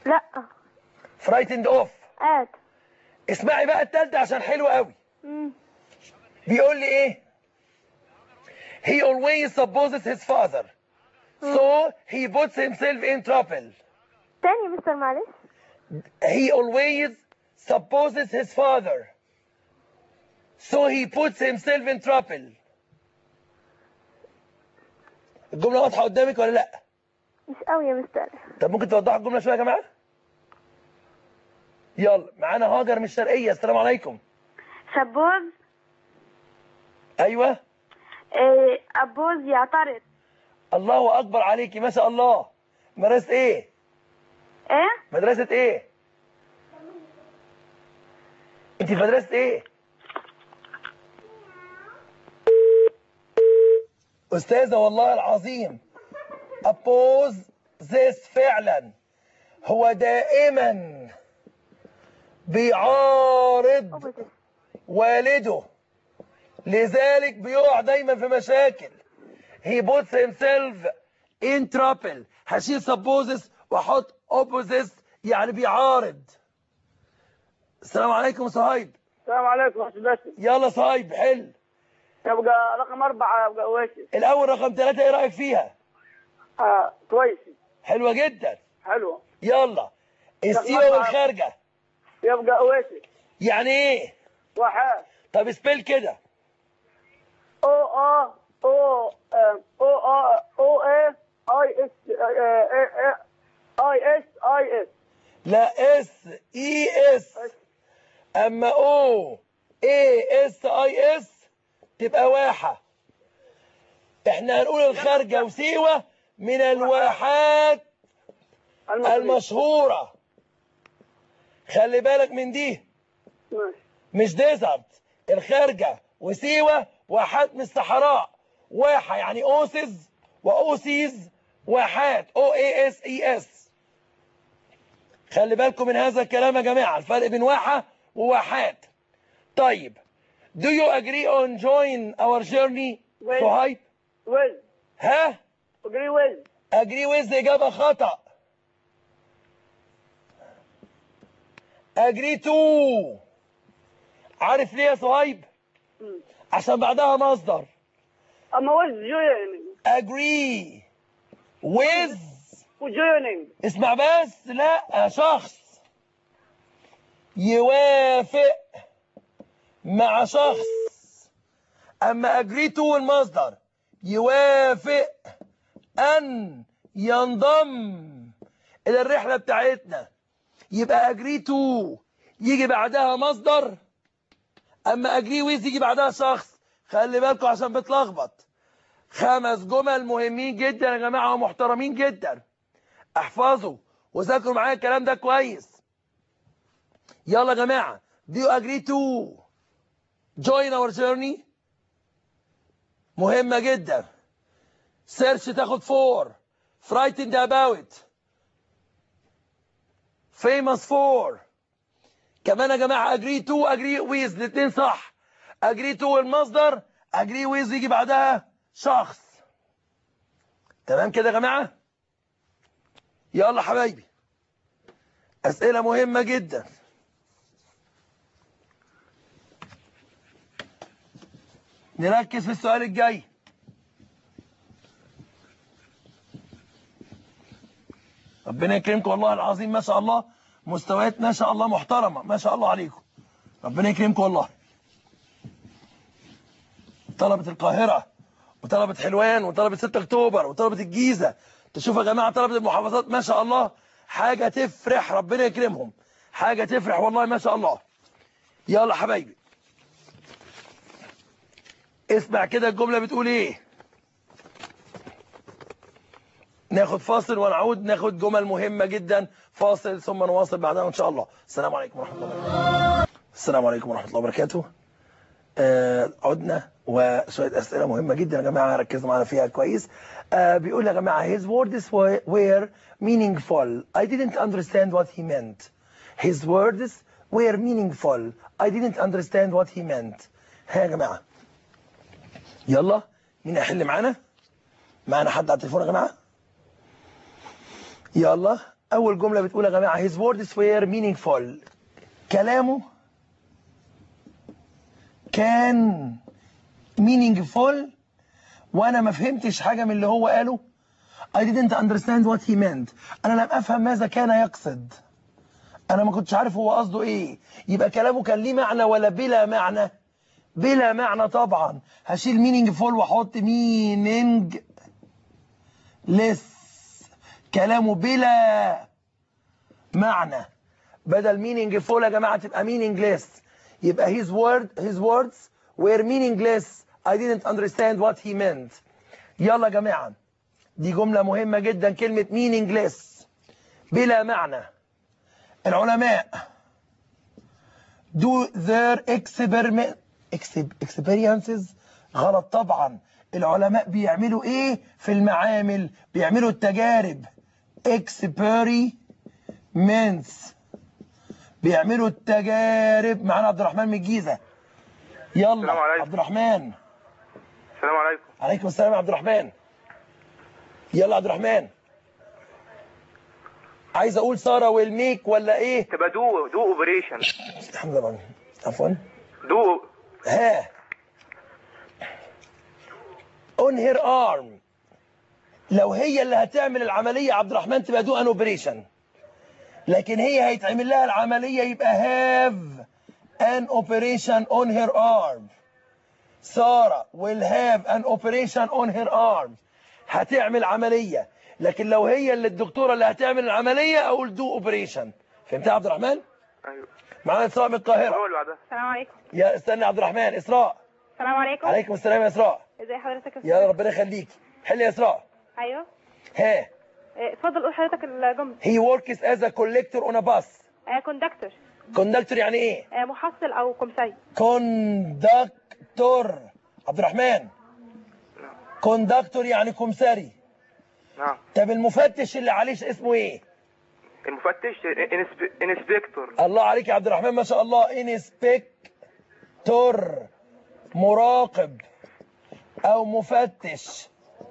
لا frightened of اد اسمعي بقى التالتة عشان حلوة قوي مم. بيقول لي ايه he always supposes his father so he puts himself in trouble تاني يا مستر معلش he always supposes his father so he puts himself in trouble الجملة واضحة قدامك ولا لا مش قوي يا مستر طب ممكن توضحوا الجملة شوية يا جماعة يلا معانا هاجر من الشرقية السلام عليكم سبوز ايوه أبوز يعترض الله اكبر عليكي ما شاء الله مدرسة ايه ايه مدرسة ايه انت في مدرسة ايه استاذة والله العظيم oppose this فعلا هو دائما بيعارض اوبوزيت والده لذلك بيقع دايما في مشاكل he puts himself in trouble هشيل supposes واحط opposites يعني بيعارض السلام عليكم صهيب السلام عليكم ورحمة الله يلا صهيب حل يبقى رقم أربعة يبقى ويسي الاول رقم ثلاثة ايه رايك فيها آه كويسي حلوة جدا حلوة يلا السيرة أربعة. والخارجة يبقى ويسي يعني ايه واحد طب سبيل كده او ا او آم، او ا او اي اي اس اي اس اي اس لا اس اي اس اما او اي اس اي اس تبقى واحة احنا هنقول الخارجة وسيوة من الواحات المشهورة خلي بالك من دي ماشي مش ديزرت الخارجة وسيوة واحات من الصحراء واحة يعني اوسز واوسيز واحات او اي اس اي اس خلي بالكم من هذا الكلام يا جماعة الفرق بين واحة وواحات طيب do you agree on join our journey Well- صهيب ويز ها اجري ويز agree with إجابة خطأ agree to عارف ليه يا صهيب عشان بعدها مصدر اما ويز جوينينج agree with وجوينينج اسمع بس لا شخص يوافق مع شخص اما agree to المصدر يوافق ان ينضم الى الرحله بتاعتنا يبقى agree to يجي بعدها مصدر اما agree with يجي بعدها شخص خلي بالكم عشان بتلخبط خمس جمل مهمين جدا يا جماعه ومحترمين جدا احفظوا وذاكروا معايا الكلام ده كويس يلا يا جماعه do you agree to join our journey مهمه جدا سيرش تاخد فور frightened about famous for كمان يا جماعه agree to agree with الاثنين صح agree to المصدر agree with يجي بعدها شخص تمام كده يا جماعه يلا حبايبي أسئلة مهمة جدا نركز في السؤال الجاي ربنا يكرمكم والله العظيم ما شاء الله مستويات ما شاء الله محترمة ما شاء الله عليكم ربنا يكرمكم والله طلبة القاهرة وطلبة حلوان وطلبة 6 اكتوبر وطلبة الجيزة تشوفوا يا جماعة طلبة المحافظات ما شاء الله حاجة تفرح ربنا يكرمهم حاجة تفرح والله ما شاء الله يلا حبايبي اسمع كده الجملة بتقول ايه ناخد فاصل ونعود ناخد جمل مهمة جدا فاصل ثم نواصل بعدها ان شاء الله السلام عليكم ورحمة الله وبركاته السلام عليكم ورحمة الله وبركاته آه عدنا وشوية أسئلة مهمة جدا يا جماعة ركزوا معانا فيها كويس آه بيقول يا جماعة his words were, were meaningful I didn't understand what he meant his words were meaningful I didn't understand what he meant ها يا جماعة يلا مين هيحل معانا معانا حد على التليفون يا جماعة يلا اول جمله بتقول يا جماعه his words were meaningful كلامه كان meaningful وانا ما فهمتش حاجه من اللي هو قاله I didn't understand what he meant انا لم افهم ماذا كان يقصد انا ما كنتش عارف هو قصده ايه يبقى كلامه كان ليه معنى ولا بلا معنى بلا معنى طبعا هشيل meaningful واحط meaning less كلامه بلا معنى بدل meaningful يا جماعه تبقى meaningless يبقى his word his words were meaningless I didn't understand what he meant يلا يا جماعه دي جمله مهمه جدا كلمه meaningless بلا معنى العلماء do their experiment exp- experiences غلط طبعا العلماء بيعملوا ايه في المعامل بيعملوا التجارب experiments بيعملوا التجارب معانا عبد الرحمن من الجيزه يلا السلام عليكم. عبد الرحمن السلام عليكم عليكم السلام يا عبد الرحمن يلا عبد الرحمن عايز اقول ساره والميك ولا ايه تبقى دو دو اوبريشن الحمد لله عفوا دو ها on her arm لو هي اللي هتعمل العملية يا عبد الرحمن تبقى دو ان اوبريشن لكن هي هيتعمل لها العملية يبقى have an operation on her arm سارة will have an operation on her arm هتعمل عملية لكن لو هي اللي الدكتورة اللي هتعمل العملية اقول دو اوبريشن فهمت يا عبد الرحمن؟ ايوه معانا اسراء من القاهرة هو اللي بعدها السلام عليكم يا استنى يا عبد الرحمن اسراء السلام عليكم عليكم السلام يا اسراء ازي حضرتك يا يا أستاذ؟ ربنا يخليكي حل يا اسراء ايوه ها إيه، اتفضل قول حضرتك الجمله he works as a collector on a bus كوندكتور conductor يعني ايه محصل او كمساري conductor عبد الرحمن conductor يعني كمساري نعم طب المفتش اللي عليه اسمه ايه المفتش إنسب- انسبكتور الله عليك يا عبد الرحمن ما شاء الله انسبكتور مراقب او مفتش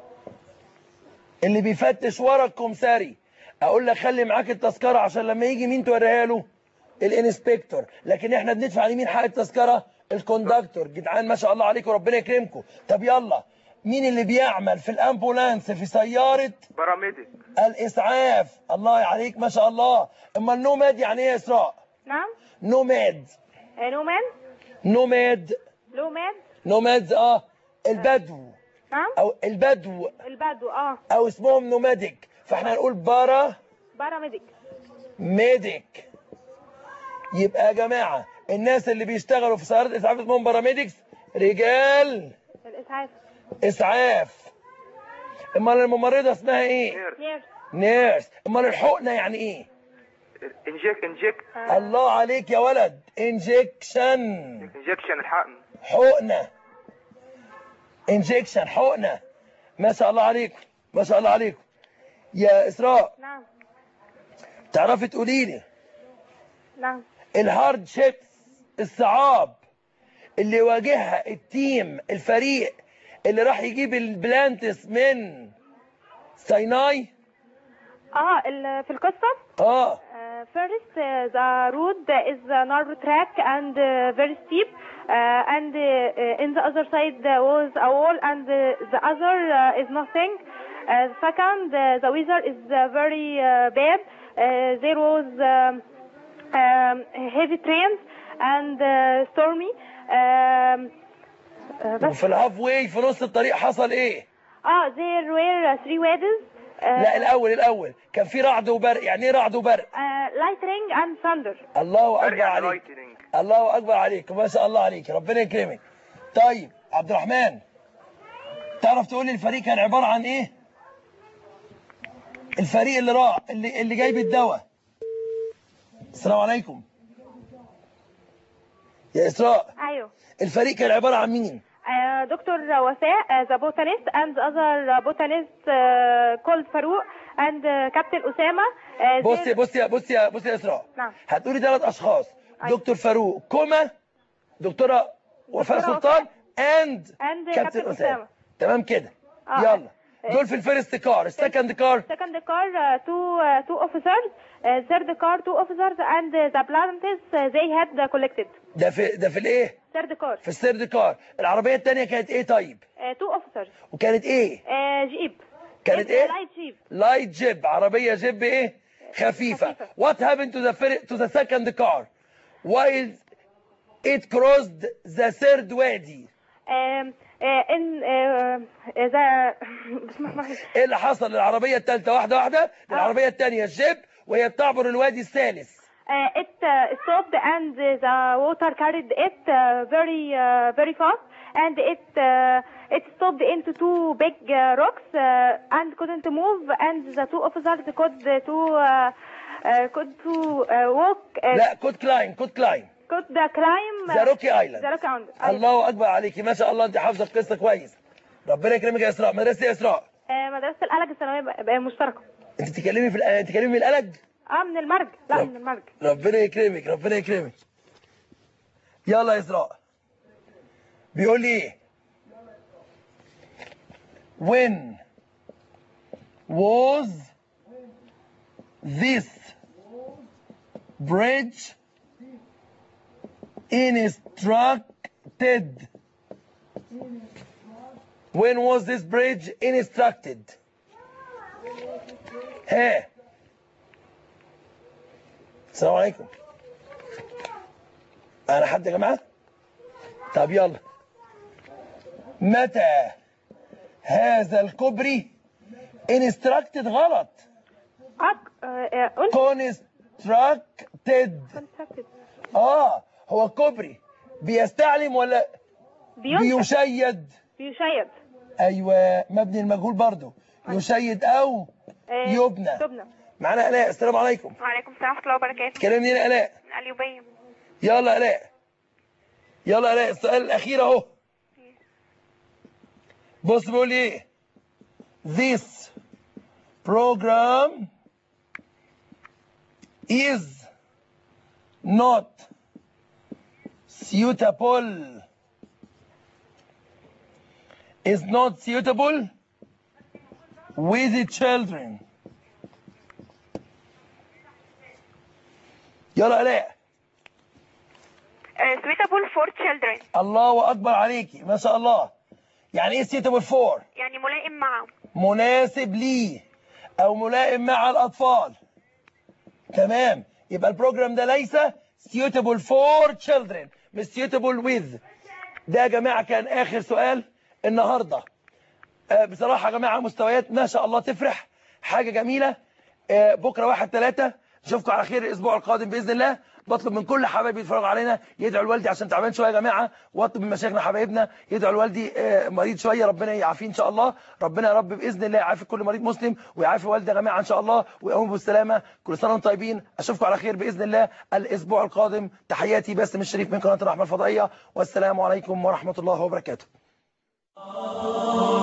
اللي بيفتش ورا الكمساري اقول لك خلي معاك التذكره عشان لما يجي مين توريها له الانسبكتور لكن احنا بندفع لمين حق التذكره الكوندكتور جدعان ما شاء الله عليكم ربنا يكرمكم طب يلا مين اللي بيعمل في الامبولانس في سياره باراميديك الاسعاف الله عليك ما شاء الله اما النوماد يعني ايه يا اسراء نعم نوماد آه، نومان نوماد لومان نومادز اه البدو نعم او البدو البدو اه او اسمهم نوماديك فاحنا هنقول بارا باراميديك ميديك يبقى يا جماعه الناس اللي بيشتغلوا في سيارات اسعاف اسمهم باراميديكس رجال الاسعاف اسعاف امال الممرضه اسمها ايه نيرس نيرس نيرس امال الحقنه يعني ايه انجيك انجيك الله عليك يا ولد انجكشن انجكشن الحقن حقنه انجكشن حقنه ما شاء الله عليكم ما شاء الله عليكم يا اسراء نعم تعرفي تقولي لي نعم الهارد شيبس الصعاب اللي واجهها التيم الفريق اللي راح يجيب البلانتس من سيناي اه ال- في القصه اه Uh, first, uh, the road is a narrow track and uh, very steep, uh, and uh, uh, in the other side there was a wall, and uh, the other uh, is nothing. Uh, second, uh, the weather is uh, very uh, bad. Uh, there was um, um, heavy trains and uh, stormy. Um, uh, بس وفي الهاف واي في نص الطريق حصل ايه اه there were uh, three wadis. Uh, لا الاول الاول كان في رعد وبرق يعني ايه رعد وبرق uh, lightning and thunder. الله اكبر يعني عليك لايتنينج الله اكبر عليك ما شاء الله عليك ربنا يكرمك طيب عبد الرحمن تعرف تقول لي الفريق كان عباره عن ايه الفريق اللي راح اللي اللي جايب الدواء السلام عليكم يا اسراء ايوه الفريق كان عباره عن مين Uh, Dr. Wasa, uh, the botanist, and the other uh, botanist uh, called Farouk, and uh, Captain Osama. Uh, بص they- بص يا بص يا بص يا اسراء نعم. هتقولي ثلاث اشخاص أيوة. دكتور فاروق كوما دكتوره وفاء دكتورة سلطان اند And كابتن كابتن اسامه أسامة. تمام كده آه. يلا دول في الفيرست كار السكند كار Second car, uh, two uh, two officers. Uh, third car, two officers, and uh, the planters uh, they had uh, collected. ده في ده في الايه Third car, في الثيرد كار العربيه الثانيه كانت ايه طيب uh, two officers. وكانت ايه Uh, jeep. كانت It's ايه؟ a light jeep. لايت جيب عربيه جيب ايه خفيفه خفيفة. what happened to the fir- to the second car while it crossed the third وادي Um, uh, in uh, the بسم الله الرحمن الرحيم. ايه اللي حصل للعربيه الثالثه واحده واحده العربيه الثانيه الجيب وهي بتعبر الوادي الثالث Uh, it uh, stopped and the water carried it uh, very uh, very fast and it uh, it stopped into two big uh, rocks uh, and couldn't move and the two officers could uh, to uh, uh, could to uh, walk uh, لا كود كلاين كود كلاين could uh, climb ذا روكي ايلاند the rock island. الله اكبر عليكي ما شاء الله انت حافظه القصه كويس ربنا يكرمك يا اسراء مدرسه يا اسراء uh, مدرسة الألج الثانوية ب- ب- مشتركة انت تتكلمي في الأ- انت تتكلمي من القلق اه من المرج لا لا. من المرج ربنا يكرمك ربنا يكرمك يلا يا اسراء بيقول لي ايه when was this bridge instructed when was this bridge instructed ها السلام عليكم انا حد يا جماعه طب يلا متى هذا الكوبري انستراكتد غلط أك... آه، آه، قلت كونستراكتد constructed. اه هو الكوبري بيستعلم ولا بينشأ بيشيد بيشيد ايوه مبني المجهول برضو يشيد او آه، يبنى تبنى معانا الاء السلام عليكم وعليكم السلام ورحمة الله وبركاته كلمني يا الاء اليوبية يلا الاء يلا الاء السؤال الاخير اهو بص بيقول لي ايه this program is not suitable is not suitable with the children يلا الاء uh, suitable for children الله اكبر عليكي ما شاء الله يعني ايه suitable for يعني ملائم معه مناسب ليه او ملائم مع الاطفال تمام يبقى البروجرام ده ليس suitable for children مش suitable with ده يا جماعه كان اخر سؤال النهارده آه، بصراحه يا جماعه مستويات ما شاء الله تفرح حاجه جميله آه، بكره واحد ثلاثة نشوفكم على خير الاسبوع القادم باذن الله بطلب من كل حبايبي يتفرجوا علينا يدعوا لوالدي عشان تعبان شويه يا جماعه واطلب من مشايخنا حبايبنا يدعوا لوالدي آه، مريض شويه ربنا يعافيه ان شاء الله ربنا يا رب باذن الله يعافي كل مريض مسلم ويعافي والدي يا جماعه ان شاء الله ويقوم بالسلامه كل سنه وانتم طيبين اشوفكم على خير باذن الله الاسبوع القادم تحياتي باسم الشريف من قناه الرحمه الفضائيه والسلام عليكم ورحمه الله وبركاته